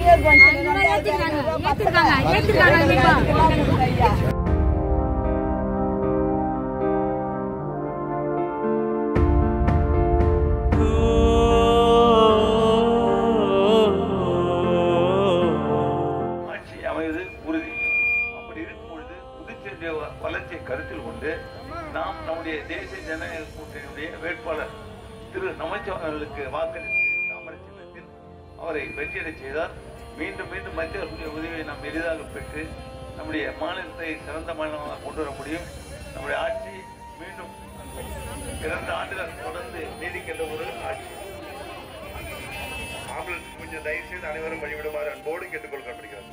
முதியோர் பென்ஷன் ஐநூறுவா ஏத்திருக்காங்க ஏத்திருக்காங்க ஏத்திருக்காங்க கண்டிப்பா ஆட்சி அமைவது உறுதி அப்படி இருக்கும் பொழுது புதுச்சேரிய வளர்ச்சியை கருத்தில் கொண்டு நாம் நம்முடைய தேசிய ஜனநாயக கூட்டணியுடைய வேட்பாளர் திரு நமச்சிவாயம் அவர்களுக்கு வாக்களித்து தாமரை சின்னத்தில் அவரை வெற்றியடை செய்தார் மீண்டும் மீண்டும் மத்திய அரசுடைய உதவியை நாம் எளிதாக பெற்று நம்முடைய மாநிலத்தை சிறந்த மாநிலமாக கொண்டு வர முடியும் நம்முடைய ஆட்சி மீண்டும் இரண்டு ஆண்டுகள் தொடர்ந்து நீடிக்கின்ற ஒரு ஆட்சி ஆம்புலன்ஸ் கொஞ்சம் தயவு செய்து அனைவரும் வழிவிடுமாறு அன்போடு கேட்டுக்கொள்ளப்படுகிறது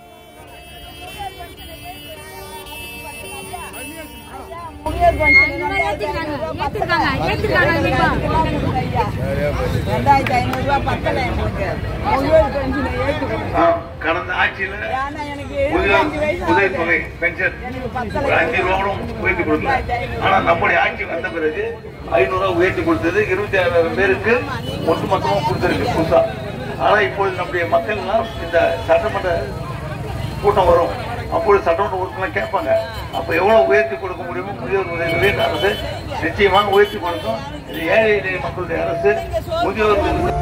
முதியோர் பென்ஷன் ஐநூறுவா ஏத்திருக்காங்க ஏத்திருக்காங்க ஏத்திருக்காங்க கண்டிப்பா ரெண்டாயிரத்தி ஐநூறு ரூபாய் பத்தல எங்களுக்கு முதியோர் பென்ஷனை ஏற்றி ஆம், கடந்த ஆட்சியில ஏன்னா எனக்கு முதியோர் எழுபத்தஞ்சு வயசு உதவித்தொகை ஆகுது. பென்ஷன் எனக்கு ஒரு பத்தல அஞ்சு ரூபாவும் உயர்த்தி கொடுக்கல ஆனா நம்முடைய ஆட்சி வந்த பிறகு ஐநூறு ரூபாய் உயர்த்தி கொடுத்தது இருபத்தி ஆறாயிரம் பேருக்கு ஒட்டுமொத்தமா கொடுத்திருக்கு புதுசா ஆனா இப்பொழுது நம்முடைய மக்கள் எல்லாம் இந்த சட்டமன்ற கூட்டம் வரும் அப்பொழுது சட்டமன்ற உறுப்பினர் கேட்பாங்க அப்ப எவ்வளவு உயர்த்தி கொடுக்க முடியுமோ முதியோர் உதவி அரசு நிச்சயமாக உயர்த்தி கொடுக்கும் இது ஏழை எளிய மக்களுடைய அரசு முதியோர் உதவி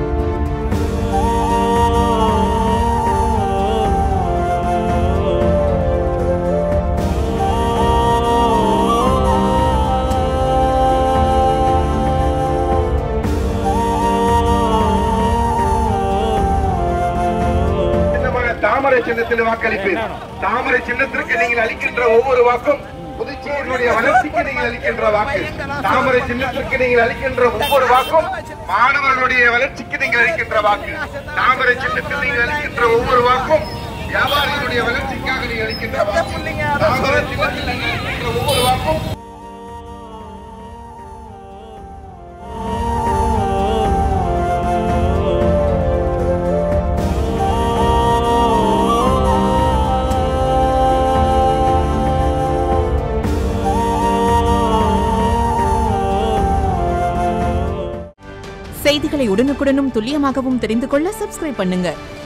சின்னமாக தாமரை சின்னத்தில் வாக்களிப்பீர் தாமரை சின்னத்திற்கு நீங்கள் அளிக்கின்ற ஒவ்வொரு வாக்கும் புதுச்சேரியினுடைய வளர்ச்சிக்கு நீங்கள் அளிக்கின்ற வாக்கு தாமரை சின்னத்திற்கு நீங்கள் அளிக்கின்ற ஒவ்வொரு வாக்கும் மாணவர்களுடைய வளர்ச்சிக்கு நீங்கள் அளிக்கின்ற வாக்கு தாமரை சின்னத்தில் நீங்கள் அளிக்கின்ற ஒவ்வொரு வாக்கும் வியாபாரிகளுடைய வளர்ச்சிக்காக நீங்கள் அளிக்கின்ற வாக்கு தாமரை சின்னத்தில் நீங்கள் அளிக்கின்ற ஒவ்வொரு வாக்கும் செய்திகளை உடனுக்குடனும் துல்லியமாகவும் தெரிந்து கொள்ள சப்ஸ்கிரைப் பண்ணுங்க